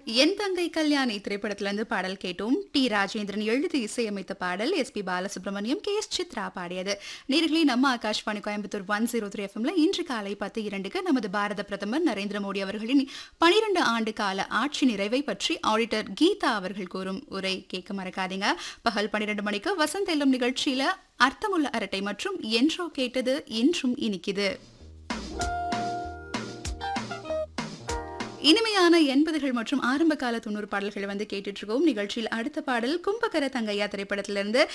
என் தங்கை கல்யாணி திரைப்படத்திலிருந்து பாடல் கேட்டோம் டி ராஜேந்திரன் எழுதி இசையமைத்த பாடல் S P Balasubrahmanyam K S Chithra பாடியது நேர்களே நம்ம Akashvani Coimbatore one zero three எஃப்எம்ல இன்று காலை பத்து இரண்டுக்கு நமது பாரத பிரதமர் நரேந்திர மோடி அவர்களின் பனிரெண்டு ஆண்டு கால ஆட்சி நிறைவை பற்றி ஆடிட்டர் கீதா அவர்கள் கூறும் உரை கேட்க மறக்காதீங்க பகல் பன்னிரண்டு மணிக்கு வசந்த் எல்லும் நிகழ்ச்சியில அர்த்தமுள்ள அரட்டை மற்றும் என்றோ கேட்டது இன்றும் இனிக்குது இனிமையான எண்பதுகள் மற்றும் ஆரம்ப கால தொண்ணூறு பாடல்களை வந்து கேட்டுட்டு இருக்கோம் நிகழ்ச்சியில் அடுத்த பாடல் கும்பகர தங்கையா திரைப்படத்திலிருந்து